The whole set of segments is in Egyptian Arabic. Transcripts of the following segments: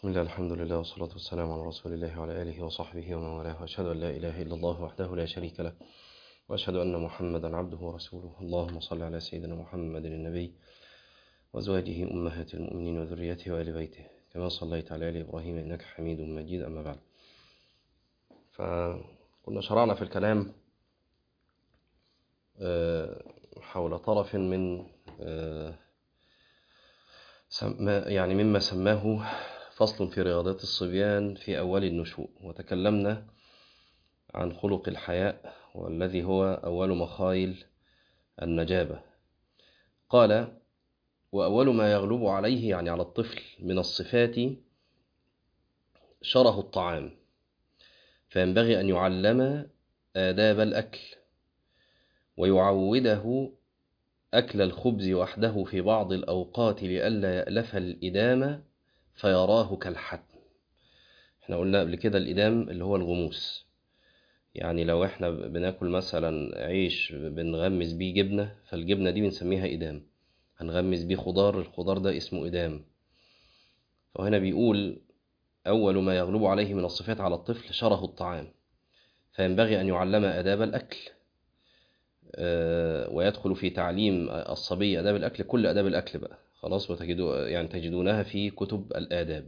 بسم الله الحمد لله والصلاة والسلام على رسول الله وعلى آله وصحبه ومن والاه وأشهد أن لا إله إلا الله وحده لا شريك له وأشهد أن محمدا عبده ورسوله اللهم صل على سيدنا محمد النبي وأزواجه أمهات المؤمنين وذريته وآل بيته كما صليت على آل إبراهيم إنك حميد مجيد أما بعد فكنا شرعنا في الكلام حول طرف من يعني مما سماه فصل في رياضات الصبيان في أول النشوء وتكلمنا عن خلق الحياء والذي هو أول مخايل النجابة قال وأول ما يغلب عليه يعني على الطفل من الصفات شره الطعام فينبغي أن يعلم آداب الأكل ويعوده أكل الخبز وحده في بعض الأوقات لئلا يألف الإدام فيراه كالحتم احنا قلنا قبل كده الإدام اللي هو الغموس يعني لو احنا بناكل مثلا عيش بنغمس بيه جبنة فالجبنة دي بنسميها إدام هنغمس بيه خضار الخضار ده اسمه إدام فهنا بيقول أول ما يغلب عليه من الصفات على الطفل شره الطعام فينبغي أن يعلم آداب الأكل ويدخل في تعليم الصبي آداب الأكل كل آداب الأكل بقى خلاص وتجدوا يعني تجدونها في كتب الآداب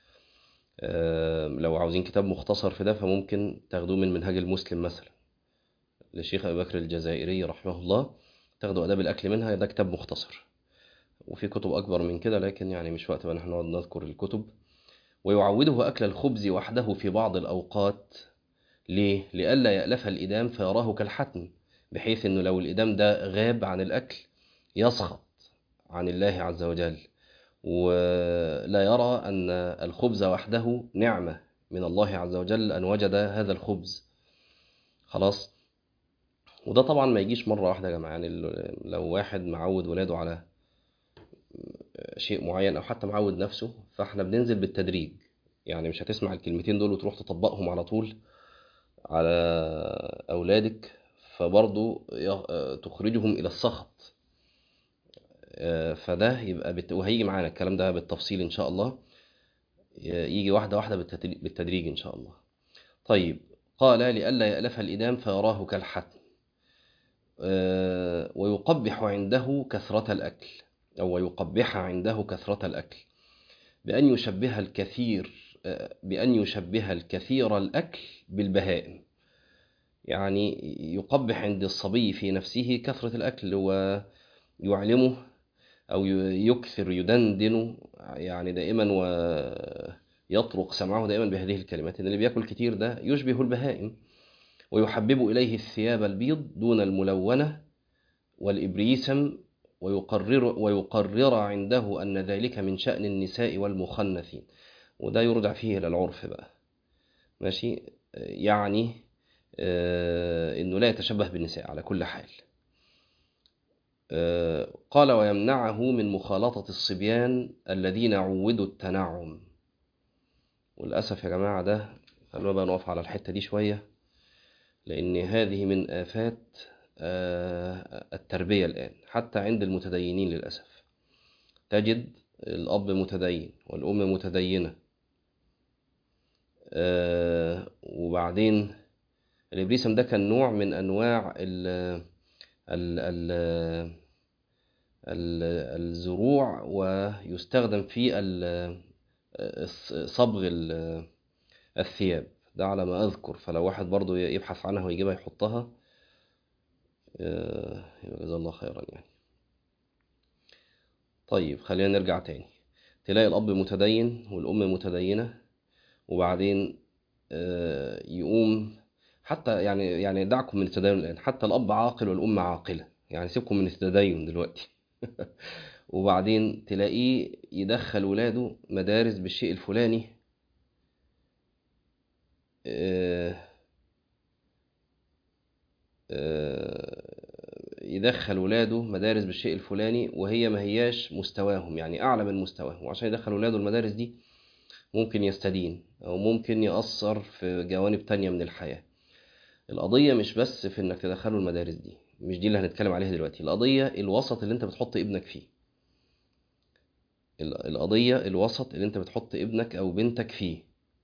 لو عاوزين كتاب مختصر في ده فممكن تاخدوه من منهاج المسلم مثلا للشيخ أبي بكر الجزائري رحمه الله تاخدوا آداب الأكل منها ده كتاب مختصر وفي كتب أكبر من كده لكن يعني مش وقت بقى نحن نقعد نذكر الكتب ويعوده أكل الخبز وحده في بعض الأوقات ليه؟ لئلا يألف الإدام فيراه كالحتم بحيث أنه لو الإدام ده غاب عن الأكل يسخط عن الله عز وجل ولا يرى أن الخبز وحده نعمة من الله عز وجل أن وجد هذا الخبز خلاص وده طبعا ما يجيش مرة واحدة يا جماعة يعني لو واحد معود ولاده على شيء معين أو حتى معود نفسه فاحنا بننزل بالتدريج يعني مش هتسمع الكلمتين دول وتروح تطبقهم على طول على أولادك فبرضه تخرجهم إلى السخط فده يبقى بت... وهيجي معانا الكلام ده بالتفصيل إن شاء الله يجي واحدة واحدة بالتدريج إن شاء الله طيب قال لئلا يألف الإدام فيراه كالحتم ويقبح عنده كثرة الأكل أو يقبح عنده كثرة الأكل بأن يشبه الكثير بأن يشبه الكثير الأكل بالبهائم يعني يقبح عند الصبي في نفسه كثرة الأكل ويعلمه أو يكثر يدندن يعني دائما ويطرق سمعه دائما بهذه الكلمات إن اللي بيأكل كتير ده يشبه البهائم ويحبب إليه الثياب البيض دون الملونة والإبريسم ويقرر, ويقرر عنده أن ذلك من شأن النساء والمخنثين وده يرجع فيه إلى العرف بقى ماشي يعني إنه لا يتشبه بالنساء على كل حال قال ويمنعه من مخالطة الصبيان الذين عودوا التنعم وللأسف يا جماعة ده خلونا بقى نقف على الحتة دي شوية لأن هذه من آفات التربية الآن حتى عند المتدينين للأسف تجد الأب متدين والأم متدينة وبعدين الإبريسم ده كان نوع من أنواع ال ال ال الزروع ويستخدم في صبغ الثياب ده على ما أذكر فلو واحد برضو يبحث عنها ويجيبها يحطها جزا الله خيرا يعني طيب خلينا نرجع تاني تلاقي الأب متدين والأم متدينة وبعدين يقوم حتى يعني يعني دعكم من التدين الآن حتى الأب عاقل والأم عاقلة يعني سيبكم من التدين دلوقتي وبعدين تلاقيه يدخل ولاده مدارس بالشيء الفلاني يدخل ولاده مدارس بالشيء الفلاني وهي ما هياش مستواهم يعني أعلى من مستواهم وعشان يدخل ولاده المدارس دي ممكن يستدين أو ممكن يأثر في جوانب تانية من الحياة القضية مش بس في إنك تدخله المدارس دي مش دي اللي هنتكلم عليها دلوقتي القضية الوسط اللي انت بتحط ابنك فيه ال- القضية الوسط اللي انت بتحط ابنك او بنتك فيه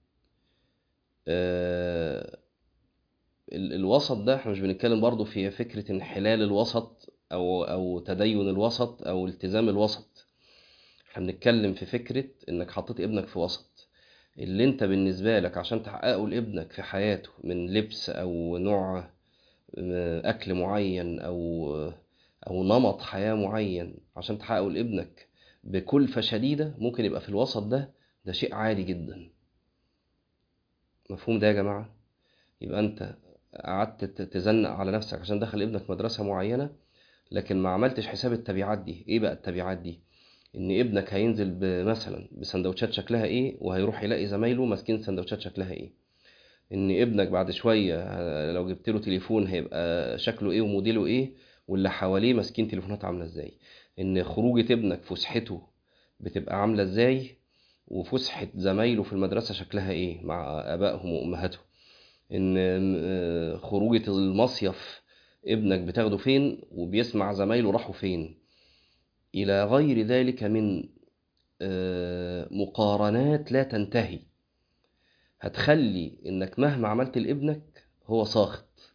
آه، ال- الوسط ده احنا مش بنتكلم برضو في فكرة انحلال الوسط او او تدين الوسط او التزام الوسط احنا بنتكلم في فكرة انك حطيت ابنك في وسط اللي انت بالنسبة لك عشان تحققه لابنك في حياته من لبس او نوع آه، اكل معين او او نمط حياة معين عشان تحققه لابنك بكلفة شديدة ممكن يبقى في الوسط ده ده شيء عادي جدا مفهوم ده يا جماعة يبقى انت قعدت ت- تزنق على نفسك عشان دخل ابنك مدرسة معينة لكن ما عملتش حساب التبعات دي ايه بقى التبعات دي ان ابنك هينزل ب- مثلا بسندوتشات شكلها ايه وهيروح يلاقي زمايله ماسكين سندوتشات شكلها ايه ان ابنك بعد شوية ه- لو جبت له تليفون هيبقى شكله ايه وموديله ايه واللي حواليه ماسكين تليفونات عاملة ازاي ان خروجة ابنك فسحته بتبقى عاملة ازاي وفسحة زمايله في المدرسة شكلها ايه مع ابائهم وامهاتهم ان آه، خروجة المصيف ابنك بتاخده فين وبيسمع زمايله راحوا فين الى غير ذلك من آه، مقارنات لا تنتهي هتخلي انك مهما عملت لابنك هو ساخط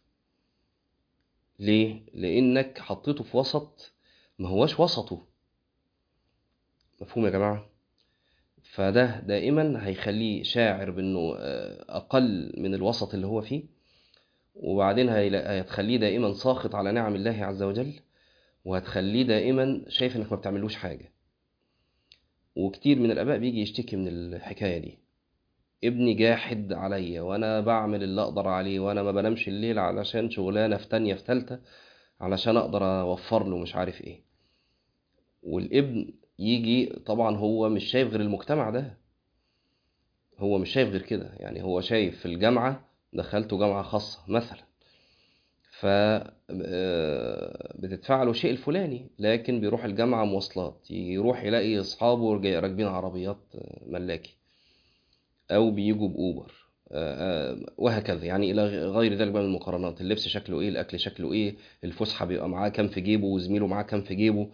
ليه لانك حطيته في وسط ما هواش وسطه مفهوم يا جماعة فده دائما هيخليه شاعر بانه آه، اقل من الوسط اللي هو فيه وبعدين هيلا- هتخليه دائما ساخط على نعم الله عز وجل وهتخليه دائما شايف انك ما بتعملوش حاجة وكتير من الاباء بيجي يشتكي من الحكاية دي ابني جاحد عليا وانا بعمل اللي اقدر عليه وانا ما بنامش الليل علشان شغلانة في تانية في تالتة علشان اقدر اوفر له مش عارف ايه والابن يجي طبعا هو مش شايف غير المجتمع ده هو مش شايف غير كده يعني هو شايف في الجامعة دخلته جامعة خاصة مثلا ف آه، بتدفع له شيء الفلاني لكن بيروح الجامعة مواصلات يروح يلاقي أصحابه جاي- راكبين عربيات آه، ملاكي أو بيجوا بأوبر آه، آه، وهكذا يعني إلى غير ذلك بقى من المقارنات اللبس شكله إيه الأكل شكله إيه الفسحة بيبقى معاه كام في جيبه وزميله معاه كام في جيبه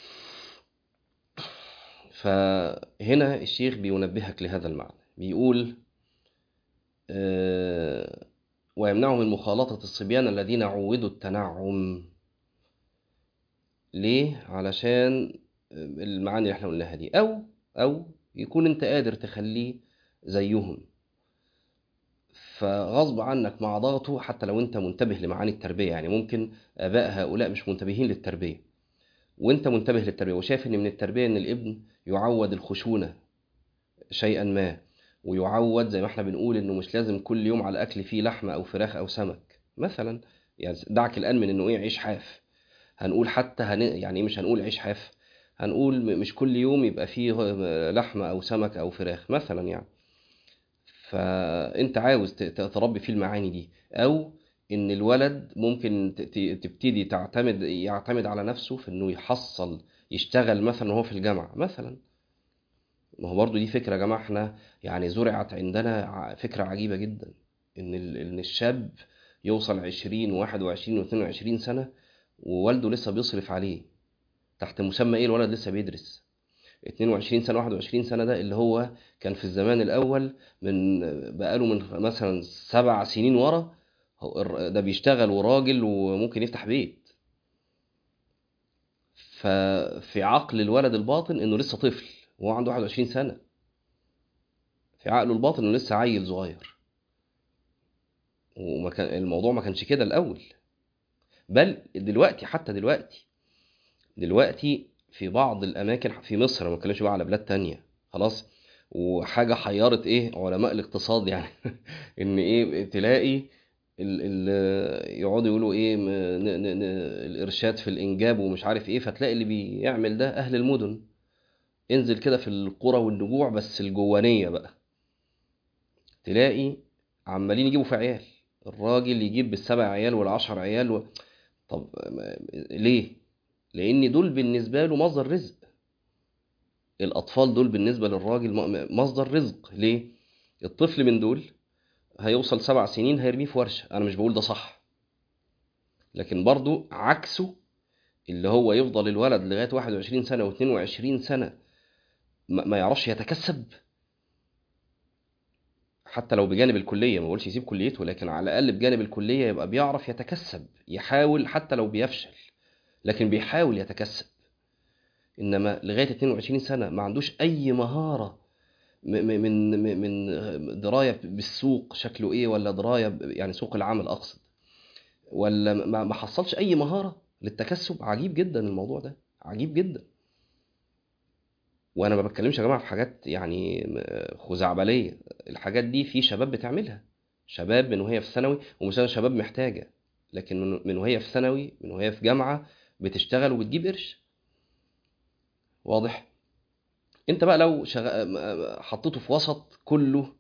فهنا الشيخ بينبهك لهذا المعنى بيقول آه، ويمنعه من مخالطة الصبيان الذين عودوا التنعم ليه؟ علشان المعاني اللي احنا قلناها دي أو أو يكون أنت قادر تخليه زيهم فغصب عنك مع ضغطه حتى لو أنت منتبه لمعاني التربية يعني ممكن آباء هؤلاء مش منتبهين للتربية وأنت منتبه للتربية وشايف إن من التربية إن الابن يعود الخشونة شيئا ما ويعود زي ما احنا بنقول انه مش لازم كل يوم على الاكل فيه لحمه او فراخ او سمك مثلا يعني دعك الان من انه ايه عيش حاف هنقول حتى هن... يعني ايه مش هنقول عيش حاف هنقول م- مش كل يوم يبقى فيه لحمه او سمك او فراخ مثلا يعني فانت عاوز ت- ت- تربي فيه المعاني دي او ان الولد ممكن ت- ت- تبتدي تعتمد يعتمد على نفسه في انه يحصل يشتغل مثلا وهو في الجامعه مثلا ما هو برضو دي فكرة يا جماعة احنا يعني زرعت عندنا ع- فكرة عجيبة جدا ان ال- ان الشاب يوصل 20 21 و22 سنة ووالده لسه بيصرف عليه تحت مسمى ايه الولد لسه بيدرس 22 سنة 21 سنة ده اللي هو كان في الزمان الأول من بقاله من مثلا سبع سنين ورا هو الر- ده بيشتغل وراجل وممكن يفتح بيت ففي عقل الولد الباطن انه لسه طفل وهو عنده 21 سنة في عقله الباطن انه لسه عيل صغير وما كان الموضوع ما كانش كده الاول بل دلوقتي حتى دلوقتي دلوقتي في بعض الاماكن في مصر ما بتكلمش بقى على بلاد تانية خلاص وحاجه حيرت ايه علماء الاقتصاد يعني ان ايه تلاقي ال ال يقعدوا يقولوا ايه م- ن ن ن الارشاد في الانجاب ومش عارف ايه فتلاقي اللي بيعمل ده اهل المدن انزل كده في القرى والنجوع بس الجوانيه بقى تلاقي عمالين يجيبوا في عيال الراجل يجيب بالسبع عيال والعشر عيال و... طب ما- ليه لان دول بالنسبه له مصدر رزق الاطفال دول بالنسبه للراجل م- مصدر رزق ليه الطفل من دول هيوصل سبع سنين هيرميه في ورشه انا مش بقول ده صح لكن برضو عكسه اللي هو يفضل الولد لغايه 21 سنه و22 سنه ما ما يعرفش يتكسب حتى لو بجانب الكلية ما بقولش يسيب كليته لكن على الأقل بجانب الكلية يبقى بيعرف يتكسب يحاول حتى لو بيفشل لكن بيحاول يتكسب إنما لغاية 22 سنة ما عندوش أي مهارة م- م- من م- من دراية بالسوق شكله إيه ولا دراية ب- يعني سوق العمل أقصد ولا ما ما حصلش أي مهارة للتكسب عجيب جدا الموضوع ده عجيب جدا وانا ما بتكلمش يا جماعه في حاجات يعني م- خزعبليه الحاجات دي في شباب بتعملها شباب من وهي في ثانوي ومش انا شباب محتاجه لكن من من وهي في ثانوي من وهي في جامعه بتشتغل وبتجيب قرش واضح انت بقى لو شغ... م- حطيته في وسط كله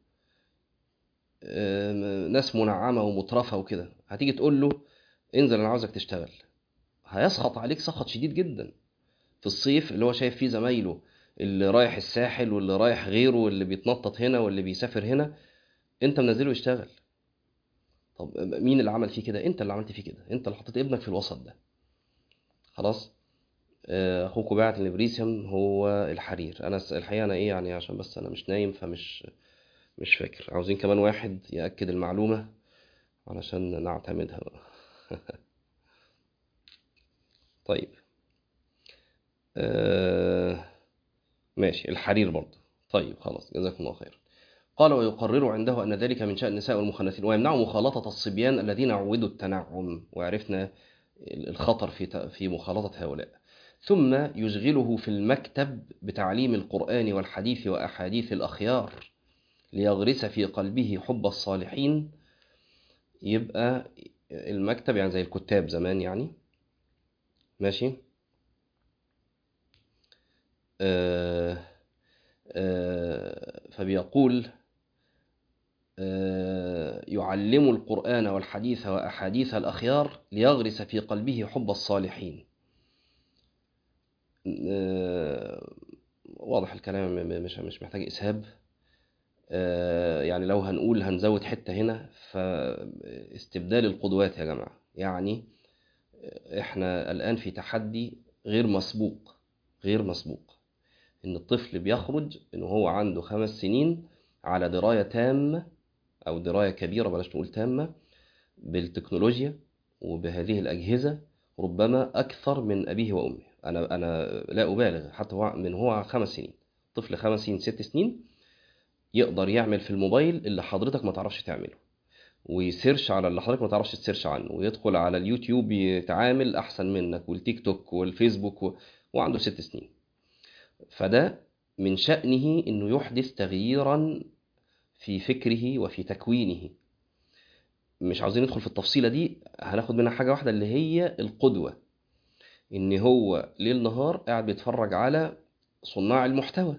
آم، ناس منعمه ومترفه وكده هتيجي تقول له انزل انا عاوزك تشتغل هيسخط عليك سخط شديد جدا في الصيف اللي هو شايف فيه زمايله اللي رايح الساحل واللي رايح غيره واللي بيتنطط هنا واللي بيسافر هنا انت منزله يشتغل طب مين اللي عمل فيه كده انت اللي عملت فيه كده انت اللي حطيت ابنك في الوسط ده خلاص آه، اخوكوا باعت النبريسيوم هو الحرير انا الس- الحقيقه انا ايه يعني عشان بس انا مش نايم فمش مش فاكر عاوزين كمان واحد ياكد المعلومه علشان نعتمدها بقى طيب آه ماشي الحرير برضه طيب خلاص جزاكم الله خير قال ويقرر عنده أن ذلك من شأن النساء والمخنثين ويمنع مخالطة الصبيان الذين عودوا التنعم وعرفنا الخطر في ت- في مخالطة هؤلاء ثم يشغله في المكتب بتعليم القرآن والحديث وأحاديث الأخيار ليغرس في قلبه حب الصالحين يبقى المكتب يعني زي الكتاب زمان يعني ماشي آه آه فبيقول آه، يعلم القرآن والحديث وأحاديث الأخيار ليغرس في قلبه حب الصالحين آه، واضح الكلام م- م- مش مش محتاج إسهاب آه، يعني لو هنقول هنزود حتة هنا فاستبدال القدوات يا جماعة يعني احنا الآن في تحدي غير مسبوق غير مسبوق إن الطفل بيخرج إن هو عنده خمس سنين على دراية تامة أو دراية كبيرة بلاش نقول تامة بالتكنولوجيا وبهذه الأجهزة ربما أكثر من أبيه وأمه أنا أنا لا أبالغ حتى هو من هو خمس سنين طفل خمس سنين ست سنين يقدر يعمل في الموبايل اللي حضرتك ما تعرفش تعمله ويسيرش على اللي حضرتك ما تعرفش تسيرش عنه ويدخل على اليوتيوب يتعامل أحسن منك والتيك توك والفيسبوك و... وعنده ست سنين فده من شأنه إنه يحدث تغييرا في فكره وفي تكوينه مش عاوزين ندخل في التفصيلة دي هناخد منها حاجة واحدة اللي هي القدوة إن هو ليل نهار قاعد بيتفرج على صناع المحتوى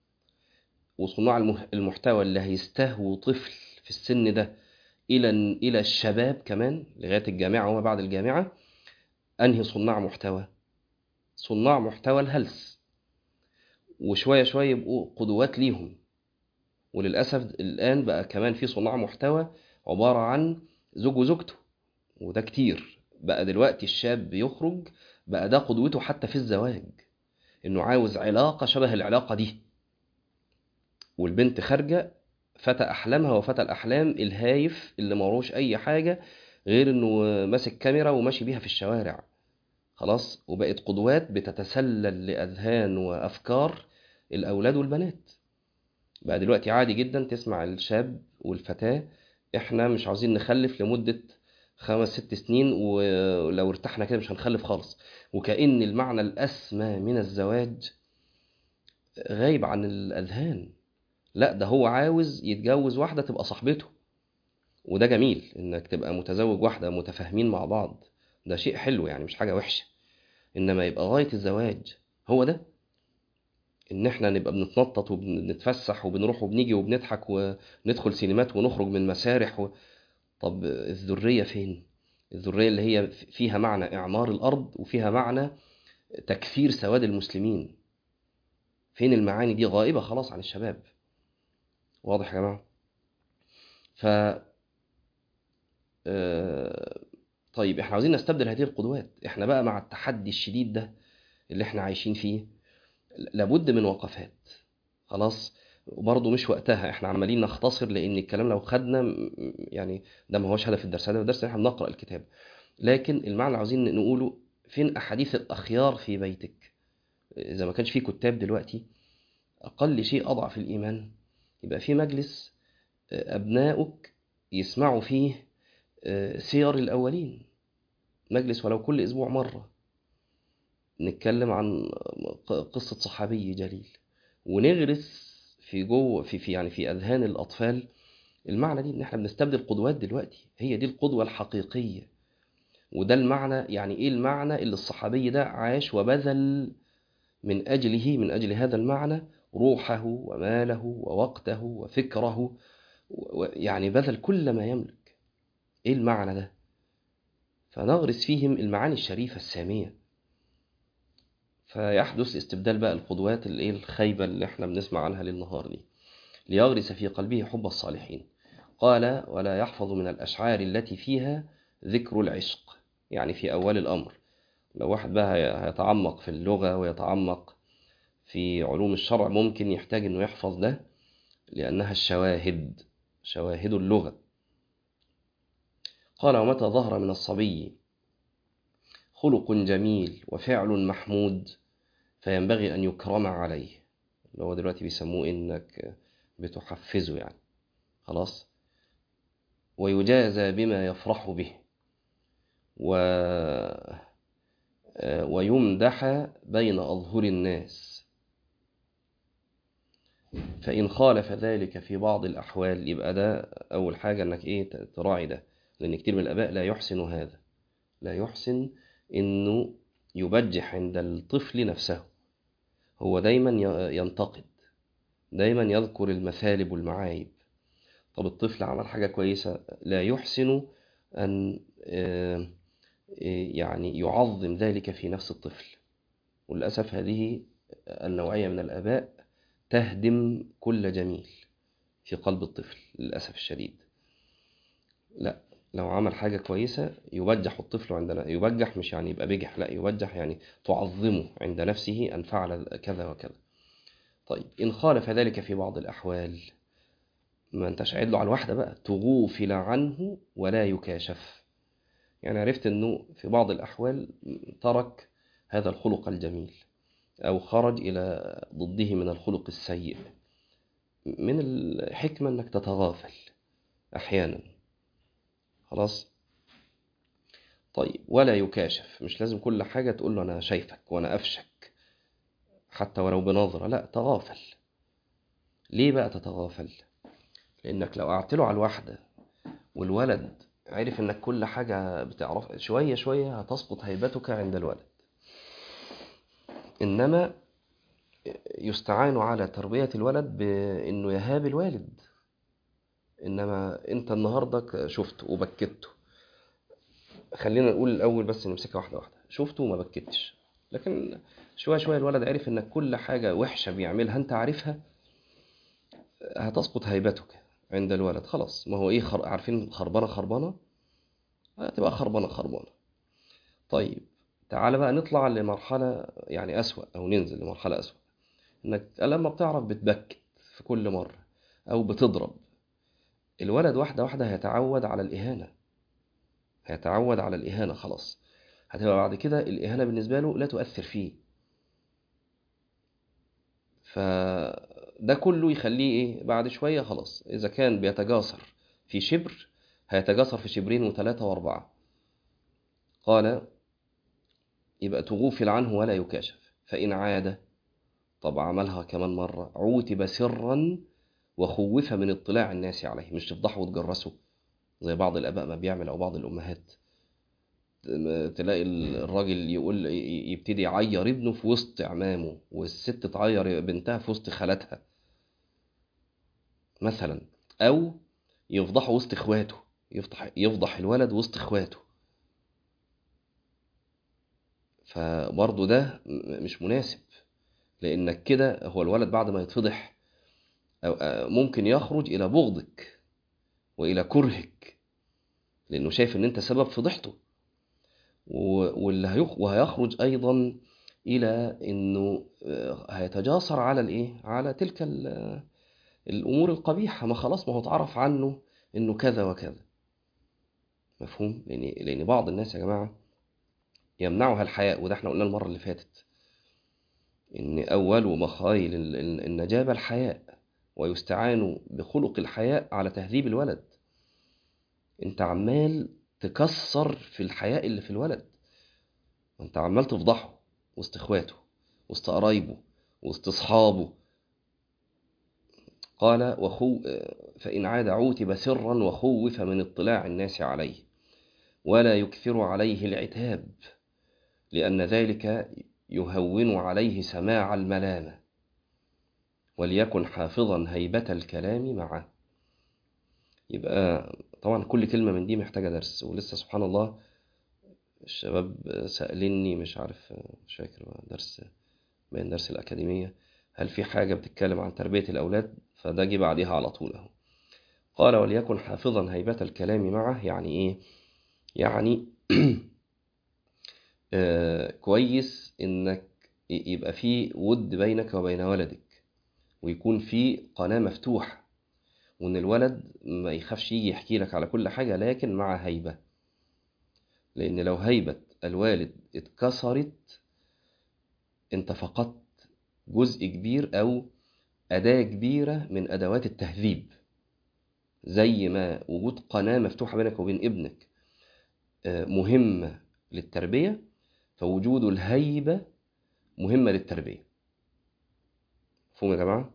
وصناع المه- المحتوى اللي هيستهووا طفل في السن ده إلى إلى الشباب كمان لغاية الجامعة وما بعد الجامعة أنهي صناع محتوى صناع محتوى الهلس وشوية شوية يبقوا قدوات ليهم وللأسف الآن بقى كمان في صناع محتوى عبارة عن زوج وزوجته وده كتير بقى دلوقتي الشاب بيخرج بقى ده قدوته حتى في الزواج إنه عاوز علاقة شبه العلاقة دي والبنت خارجة فتى أحلامها وفتى الأحلام الهايف اللي مروش أي حاجة غير إنه ماسك كاميرا وماشي بيها في الشوارع خلاص وبقت قدوات بتتسلل لأذهان وأفكار الأولاد والبنات بقى دلوقتي عادي جدا تسمع الشاب والفتاة احنا مش عاوزين نخلف لمدة خمس ست سنين ولو ارتحنا كده مش هنخلف خالص وكأن المعنى الأسمى من الزواج غايب عن الأذهان لا ده هو عاوز يتجوز واحدة تبقى صاحبته وده جميل انك تبقى متزوج واحدة متفاهمين مع بعض ده شيء حلو يعني مش حاجة وحشة انما يبقى غاية الزواج هو ده ان احنا نبقى بنتنطط وبنتفسح وبنروح وبنيجي وبنضحك وندخل سينمات ونخرج من مسارح و... طب الذرية فين الذرية اللي هي فيها معنى إعمار الأرض وفيها معنى تكثير سواد المسلمين فين المعاني دي غائبة خلاص عن الشباب واضح يا جماعة ف آه، طيب احنا عاوزين نستبدل هذه القدوات احنا بقى مع التحدي الشديد ده اللي احنا عايشين فيه لابد من وقفات خلاص وبرضه مش وقتها احنا عمالين نختصر لان الكلام لو خدنا م- يعني ده ما هوش هدف الدرس هدف الدرس إن احنا بنقرا الكتاب لكن المعنى اللي عاوزين نقوله فين احاديث الاخيار في بيتك اذا ما كانش في كتاب دلوقتي اقل شيء اضعف الايمان يبقى في مجلس آه، ابنائك يسمعوا فيه آه، سير الاولين مجلس ولو كل اسبوع مره نتكلم عن قصه صحابي جليل ونغرس في جوه في في يعني في اذهان الاطفال المعنى دي ان احنا بنستبدل قدوات دلوقتي هي دي القدوه الحقيقيه وده المعنى يعني ايه المعنى اللي الصحابي ده عاش وبذل من اجله من اجل هذا المعنى روحه وماله ووقته وفكره و- و- يعني بذل كل ما يملك ايه المعنى ده فنغرس فيهم المعاني الشريفه الساميه فيحدث استبدال بقى القدوات الايه الخايبه اللي احنا بنسمع عنها للنهار دي ليغرس في قلبه حب الصالحين قال ولا يحفظ من الاشعار التي فيها ذكر العشق يعني في اول الامر لو واحد بقى هي- هيتعمق في اللغه ويتعمق في علوم الشرع ممكن يحتاج انه يحفظ ده لانها الشواهد شواهد اللغه قال ومتى ظهر من الصبي خلق جميل وفعل محمود فينبغي أن يكرم عليه اللي هو دلوقتي بيسموه إنك بتحفزه يعني خلاص ويجازى بما يفرح به و... ويمدح بين أظهر الناس فإن خالف ذلك في بعض الأحوال يبقى ده أول حاجة إنك إيه تراعي ده لأن كتير من الآباء لا يحسن هذا لا يحسن إنه يبجح عند الطفل نفسه هو دايما ي- ينتقد دايما يذكر المثالب والمعايب طب الطفل عمل حاجة كويسة لا يحسن أن آه، آه، يعني يعظم ذلك في نفس الطفل وللأسف هذه النوعية من الآباء تهدم كل جميل في قلب الطفل للأسف الشديد لا لو عمل حاجة كويسة يبجح الطفل عندنا يبجح مش يعني يبقى بجح لا يبجح يعني تعظمه عند نفسه أن فعل كذا وكذا طيب إن خالف ذلك في بعض الأحوال ما انتش قاعد له على الواحدة بقى تغوفل عنه ولا يكاشف يعني عرفت أنه في بعض الأحوال ترك هذا الخلق الجميل أو خرج إلى ضده من الخلق السيء من الحكمة أنك تتغافل أحيانا خلاص طيب ولا يكاشف مش لازم كل حاجة تقول له أنا شايفك وأنا أفشك حتى ولو بنظرة لا تغافل ليه بقى تتغافل لأنك لو قعدت له على الواحدة والولد عرف إنك كل حاجة بتعرف شوية شوية هتسقط هيبتك عند الولد إنما يستعان على تربية الولد بإنه يهاب الوالد إنما أنت النهاردة شفته وبكته خلينا نقول الأول بس نمسكها واحدة واحدة شفته وما بكتش لكن شوية شوية الولد عرف إنك كل حاجة وحشة بيعملها أنت عارفها هتسقط هيبتك عند الولد خلاص ما هو إيه خر... عارفين خربانة خربانة هتبقى خربانة خربانة طيب تعال بقى نطلع لمرحلة يعني أسوأ أو ننزل لمرحلة أسوأ إنك لما بتعرف بتبكت في كل مرة أو بتضرب الولد واحدة واحدة هيتعود على الإهانة هيتعود على الإهانة خلاص هتبقى بعد كده الإهانة بالنسبة له لا تؤثر فيه فده كله يخليه إيه بعد شوية خلاص إذا كان بيتجاسر في شبر هيتجاسر في شبرين وثلاثة وأربعة قال يبقى تغوفل عنه ولا يكاشف فإن عاد طب عملها كمان مرة عوتب سرا وخوف من اطلاع الناس عليه مش تفضحه وتجرسه زي بعض الآباء ما بيعمل أو بعض الأمهات تلاقي الراجل يقول يبتدي يعير ابنه في وسط عمامه والست تعير بنتها في وسط خالتها مثلا أو يفضحه وسط إخواته يفضح يفضح الولد وسط إخواته فبرضه ده مش مناسب لأنك كده هو الولد بعد ما يتفضح ممكن يخرج إلى بغضك وإلى كرهك لأنه شايف إن أنت سبب فضحته واللي هيخ... وهيخرج أيضا الى انه آه، هيتجاسر على الايه على تلك ال- الامور القبيحه ما خلاص ما هو اتعرف عنه انه كذا وكذا مفهوم لان لان بعض الناس يا جماعه يمنعها الحياء وده احنا قلنا المره اللي فاتت ان اول مخايل ال- ال- النجابه الحياء ويستعان بخلق الحياء على تهذيب الولد انت عمال تكسر في الحياء اللي في الولد وانت عمال تفضحه وسط اخواته وسط قرايبه وسط اصحابه قال وخو فإن عاد عوتب سرا وخوف من اطلاع الناس عليه ولا يكثر عليه العتاب لأن ذلك يهون عليه سماع الملامة وليكن حافظا هيبة الكلام معه يبقى طبعا كل كلمة من دي محتاجة درس ولسه سبحان الله الشباب سألني مش عارف مش فاكر بقى درس بين درس الأكاديمية هل في حاجة بتتكلم عن تربية الأولاد فده جه بعديها على طول أهو قال وليكن حافظا هيبة الكلام معه يعني إيه يعني آه كويس إنك يبقى في ود بينك وبين ولدك ويكون في قناة مفتوحة وإن الولد ما يخافش يجي يحكي لك على كل حاجة لكن مع هيبة لأن لو هيبة الوالد اتكسرت أنت فقدت جزء كبير أو أداة كبيرة من أدوات التهذيب زي ما وجود قناة مفتوحة بينك وبين ابنك مهمة للتربية فوجود الهيبة مهمة للتربية مفهوم يا جماعة؟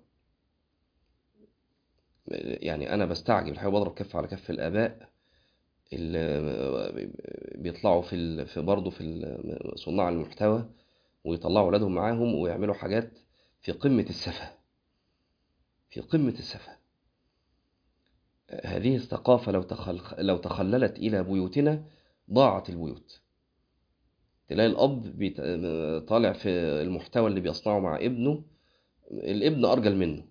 يعني أنا بستعجب الحقيقة بضرب كف على كف الآباء اللي بيطلعوا في في برضه في صناع المحتوى ويطلعوا أولادهم معاهم ويعملوا حاجات في قمة السفة في قمة السفة هذه الثقافة لو تخل... لو تخللت إلى بيوتنا ضاعت البيوت تلاقي الأب بيت... طالع في المحتوى اللي بيصنعه مع ابنه الابن أرجل منه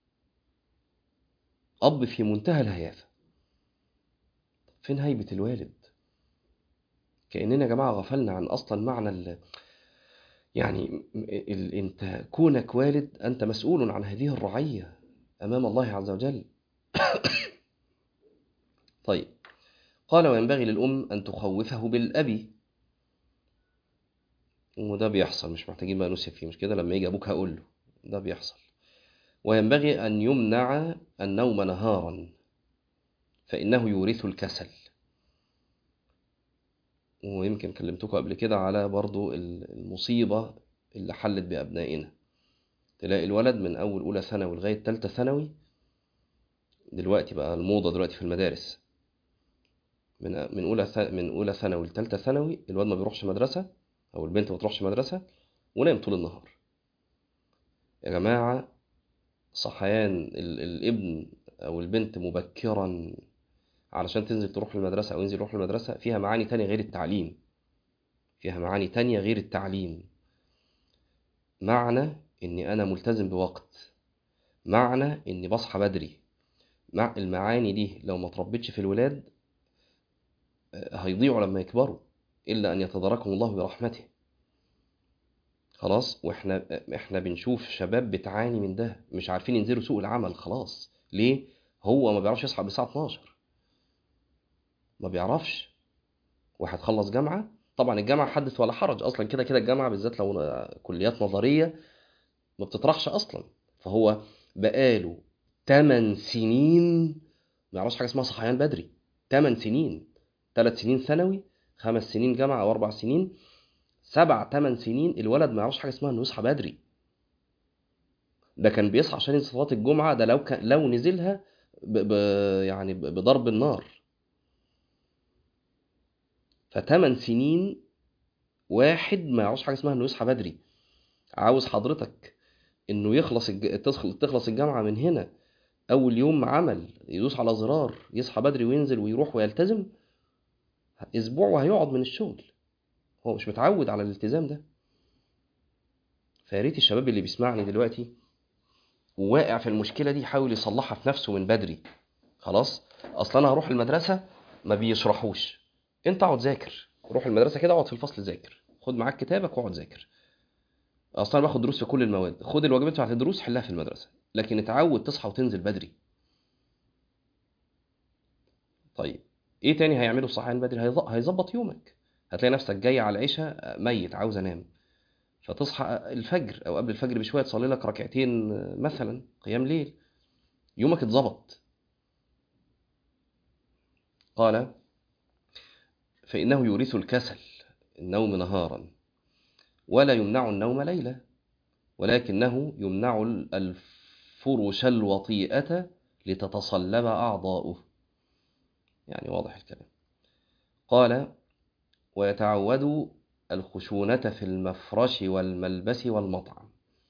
أب في منتهى الهيافة فين هيبة الوالد كأننا يا جماعة غفلنا عن أصلا معنى ال... يعني ال... انت كونك والد أنت مسؤول عن هذه الرعية أمام الله عز وجل طيب قال وينبغي للأم أن تخوفه بالأبي وده بيحصل مش محتاجين بقى نسيب فيه مش كده لما يجي أبوك هقول له ده بيحصل وينبغي أن يمنع النوم نهارا فإنه يورث الكسل ويمكن كلمتكم قبل كده على برضو المصيبة اللي حلت بأبنائنا تلاقي الولد من أول أولى ثانوي لغاية تالتة ثانوي دلوقتي بقى الموضة دلوقتي في المدارس من من أولى من أولى ثانوي لتالتة ثانوي الواد ما بيروحش مدرسة أو البنت ما تروحش مدرسة ونايم طول النهار يا جماعة صحيان الابن أو البنت مبكرا علشان تنزل تروح المدرسة أو ينزل يروح المدرسة فيها معاني تانية غير التعليم فيها معاني تانية غير التعليم معنى إني أنا ملتزم بوقت معنى إني بصحى بدري مع المعاني دي لو ما تربتش في الولاد هيضيعوا لما يكبروا إلا أن يتداركهم الله برحمته خلاص واحنا احنا بنشوف شباب بتعاني من ده مش عارفين ينزلوا سوق العمل خلاص ليه هو ما بيعرفش يصحى بالساعه 12 ما بيعرفش واحد خلص جامعه طبعا الجامعه حدث ولا حرج اصلا كده كده الجامعه بالذات لو كليات نظريه ما بتطرحش اصلا فهو بقاله 8 سنين ما يعرفش حاجه اسمها صحيان بدري 8 سنين 3 سنين ثانوي خمس سنين جامعه او اربع سنين سبع ثمان سنين الولد ما يعرفش حاجه اسمها انه يصحى بدري ده كان بيصحى عشان ينزل صلاه الجمعه ده لو كان لو نزلها ب... ب... يعني بضرب النار فثمان سنين واحد ما يعرفش حاجه اسمها انه يصحى بدري عاوز حضرتك انه يخلص الج... تخلص الجامعه من هنا اول يوم عمل يدوس على زرار يصحى بدري وينزل ويروح ويلتزم اسبوع وهيقعد من الشغل هو مش متعود على الالتزام ده فياريت الشباب اللي بيسمعني دلوقتي وواقع في المشكله دي يحاول يصلحها في نفسه من بدري خلاص اصلا انا هروح المدرسه ما بيشرحوش انت اقعد ذاكر روح المدرسه كده اقعد في الفصل ذاكر خد معاك كتابك واقعد ذاكر اصلا باخد دروس في كل المواد خد الواجبات بتاعت الدروس حلها في المدرسه لكن اتعود تصحى وتنزل بدري طيب ايه تاني هيعمله الصحيان بدري هيظ- هيظبط يومك هتلاقي نفسك جاي على العشاء ميت عاوز انام فتصحى الفجر او قبل الفجر بشويه تصلي لك ركعتين مثلا قيام ليل يومك اتظبط قال فإنه يورث الكسل النوم نهارا ولا يمنع النوم ليلا ولكنه يمنع الفرش الوطيئة لتتصلب أعضاؤه يعني واضح الكلام قال ويتعود الخشونة في المفرش والملبس والمطعم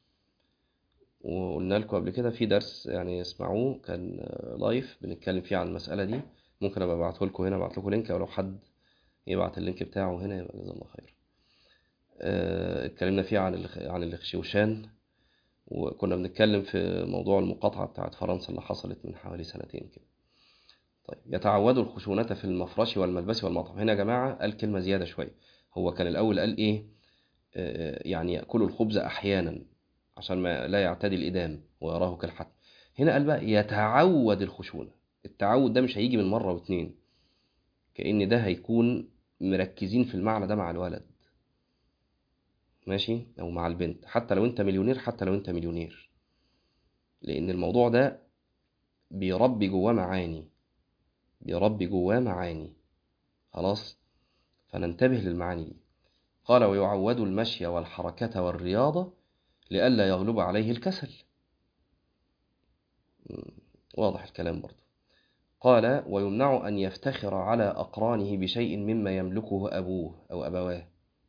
وقلنا لكم قبل كده في درس يعني اسمعوه كان لايف بنتكلم فيه عن المسألة دي ممكن ابقى ابعته لكم هنا ابعت لكم لينك او لو حد يبعت اللينك بتاعه هنا يبقى جزاه الله خير آه، اتكلمنا فيه عن الخ- عن الاخشوشان وكنا بنتكلم في موضوع المقاطعة بتاعت فرنسا اللي حصلت من حوالي سنتين كده طيب يتعود الخشونة في المفرش والملبس والمطعم هنا يا جماعة قال كلمة زيادة شوية هو كان الأول قال إيه آه، يعني يأكل الخبز أحيانا عشان ما لا يعتدي الإدام ويراه كالحتم هنا قال بقى يتعود الخشونة التعود ده مش هيجي من مرة واتنين كأن ده هيكون مركزين في المعنى ده مع الولد ماشي أو مع البنت حتى لو أنت مليونير حتى لو أنت مليونير لأن الموضوع ده بيربي جواه معاني بيربي جواه معاني خلاص فننتبه للمعاني دي قال ويعود المشي والحركة والرياضة لئلا يغلب عليه الكسل م، واضح الكلام برضه قال ويمنع أن يفتخر على أقرانه بشيء مما يملكه أبوه أو أبواه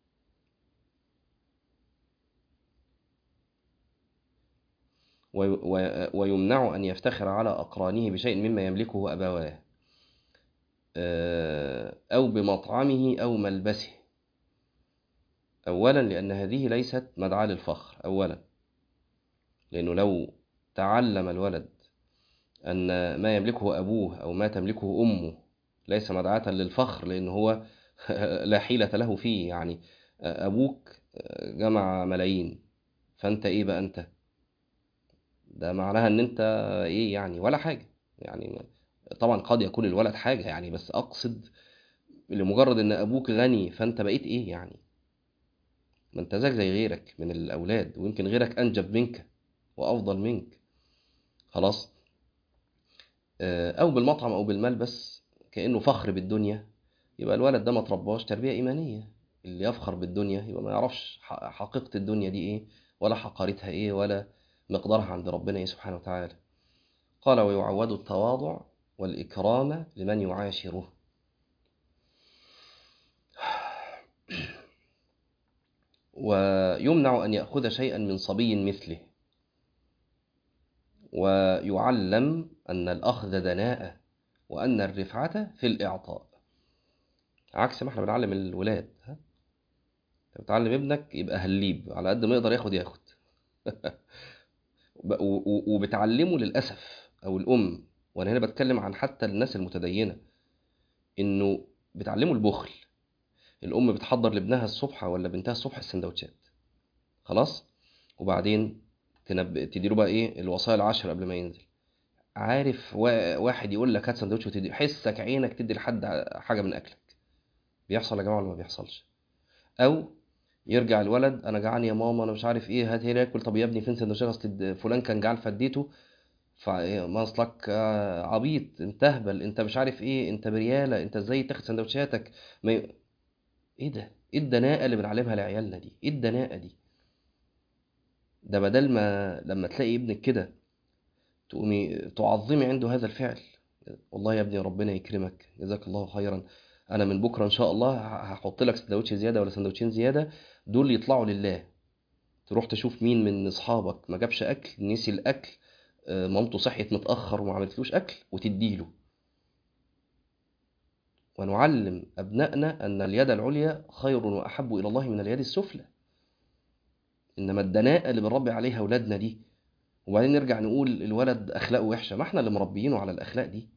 وي- وي- ويمنع أن يفتخر على أقرانه بشيء مما يملكه أبواه آه، أو بمطعمه أو ملبسه أولا لأن هذه ليست مدعاة للفخر أولا لأنه لو تعلم الولد أن ما يملكه أبوه أو ما تملكه أمه ليس مدعاة للفخر لأن هو لا حيلة له فيه يعني أبوك جمع ملايين فأنت إيه بقى أنت ده معناها أن أنت إيه يعني ولا حاجة يعني طبعا قد يكون الولد حاجة يعني بس أقصد لمجرد أن أبوك غني فأنت بقيت إيه يعني ما أنت زيك زي غيرك من الأولاد ويمكن غيرك أنجب منك وأفضل منك خلاص أو بالمطعم أو بالملبس كأنه فخر بالدنيا يبقى الولد ده ما ترباش تربية إيمانية اللي يفخر بالدنيا يبقى ما يعرفش ح- حقيقة الدنيا دي إيه ولا حقارتها إيه ولا مقدارها عند ربنا إيه سبحانه وتعالى قال ويعود التواضع والإكرام لمن يعاشره ويمنع أن يأخذ شيئا من صبي مثله ويعلم أن الأخذ دناءة وأن الرفعة في الإعطاء عكس ما احنا بنعلم الولاد ها انت بتعلم ابنك يبقى هليب على قد ما يقدر ياخد ياخد وب- و- و- وبتعلمه للأسف أو الأم وأنا هنا بتكلم عن حتى الناس المتدينة إنه بتعلمه البخل الأم بتحضر لابنها الصبح ولا بنتها الصبح السندوتشات خلاص وبعدين تنب... تديله بقى إيه الوصايا العشر قبل ما ينزل عارف وا- واحد يقول لك هات سندوتش وتدي حسك عينك تدي لحد حاجة من أكلك بيحصل يا جماعة ولا ما بيحصلش أو يرجع الولد انا جعان يا ماما انا مش عارف ايه هات هنا اكل طب يا ابني فين سندوتشات اصل فلان كان جعان فديته فما اصلك آه، عبيط انت اهبل انت مش عارف ايه انت برياله انت ازاي تاخد سندوتشاتك ما ي... ايه ده ايه الدناءه اللي بنعلمها لعيالنا دي ايه الدناءه دي ده بدل ما لما تلاقي ابنك كده تقومي تعظمي عنده هذا الفعل والله يا ابني ربنا يكرمك جزاك الله خيرا انا من بكره ان شاء الله ه- هحط لك سندوتش زياده ولا سندوتشين زياده دول يطلعوا لله تروح تشوف مين من اصحابك ما جابش اكل نسي الاكل آه، مامته صحيت متاخر وما عملتلوش اكل وتديله ونعلم ابنائنا ان اليد العليا خير واحب الى الله من اليد السفلى انما الدناءه اللي بنربي عليها اولادنا دي وبعدين نرجع نقول الولد اخلاقه وحشه ما احنا اللي مربيينه على الاخلاق دي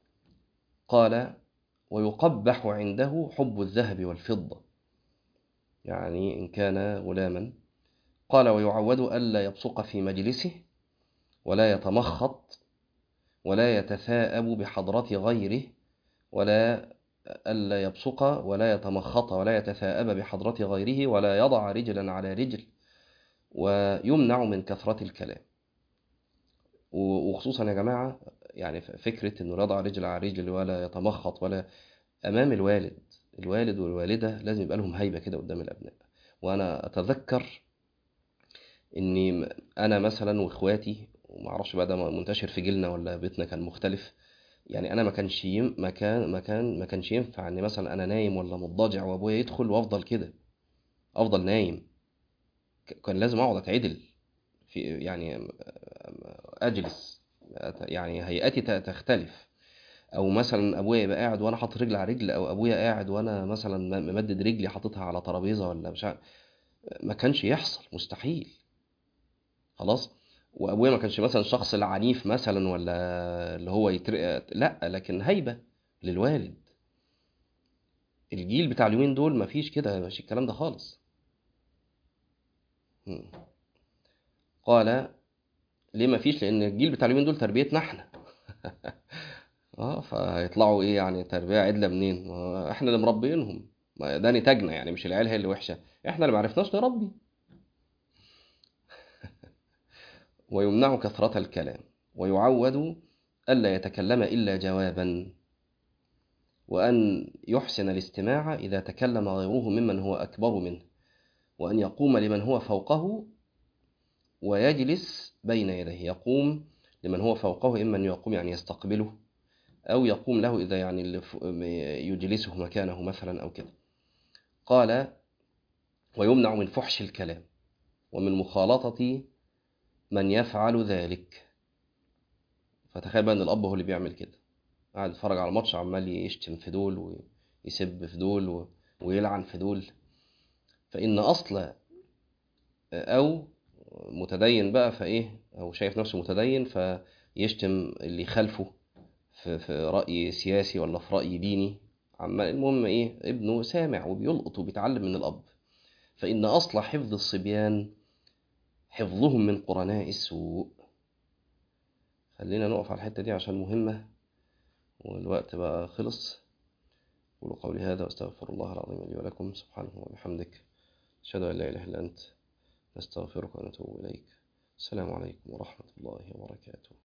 قال ويقبح عنده حب الذهب والفضه يعني إن كان غلاما قال ويعود ألا يبصق في مجلسه ولا يتمخط ولا يتثاءب بحضرة غيره ولا ألا يبصق ولا يتمخط ولا يتثاءب بحضرة غيره ولا يضع رجلا على رجل ويمنع من كثرة الكلام وخصوصا يا جماعة يعني فكرة أنه لا يضع رجل على رجل ولا يتمخط ولا أمام الوالد الوالد والوالدة لازم يبقى لهم هيبة كده قدام الأبناء وأنا أتذكر إني أنا مثلا وإخواتي ومعرفش بقى ده منتشر في جيلنا ولا بيتنا كان مختلف يعني أنا ما كانش يم ما كان ما كان ما كانش ينفع إن مثلا أنا نايم ولا مضطجع وأبويا يدخل وأفضل كده أفضل نايم كان لازم أقعد أتعدل في يعني أجلس يعني هيئتي تختلف او مثلا ابويا يبقى قاعد وانا حاطط رجل على رجل او ابويا قاعد وانا مثلا ممدد رجلي حاططها على ترابيزه ولا مش عارف ما كانش يحصل مستحيل خلاص وابويا ما كانش مثلا الشخص العنيف مثلا ولا اللي هو يترق لا لكن هيبه للوالد الجيل بتاع اليومين دول ما فيش كده مش الكلام ده خالص قال ليه ما فيش لان الجيل بتاع اليومين دول تربيتنا احنا اه فهيطلعوا ايه يعني تربيه عدله منين ما احنا اللي مربينهم ده نتاجنا يعني مش العيال هي اللي وحشه احنا اللي معرفناش نربي ويمنع كثرة الكلام ويعود ألا يتكلم إلا جوابا وأن يحسن الاستماع إذا تكلم غيره ممن هو أكبر منه وأن يقوم لمن هو فوقه ويجلس بين يديه يقوم لمن هو فوقه إما أن يقوم يعني يستقبله أو يقوم له إذا يعني يجلسه مكانه مثلا أو كده قال ويمنع من فحش الكلام ومن مخالطة من يفعل ذلك فتخيل بقى ان الاب هو اللي بيعمل كده قاعد يتفرج على ماتش عمال يشتم في دول ويسب في دول ويلعن في دول فان اصل او متدين بقى فايه او شايف نفسه متدين فيشتم اللي خلفه في, في راي سياسي ولا في راي ديني عمال المهم ايه ابنه سامع وبيلقط وبيتعلم من الاب فان اصل حفظ الصبيان حفظهم من قرناء السوء خلينا نقف على الحتة دي عشان مهمة والوقت بقى خلص قولوا قولي هذا واستغفر الله العظيم لي ولكم سبحانه وبحمدك أشهد أن لا إله إلا أنت نستغفرك ونتوب إليك السلام عليكم ورحمة الله وبركاته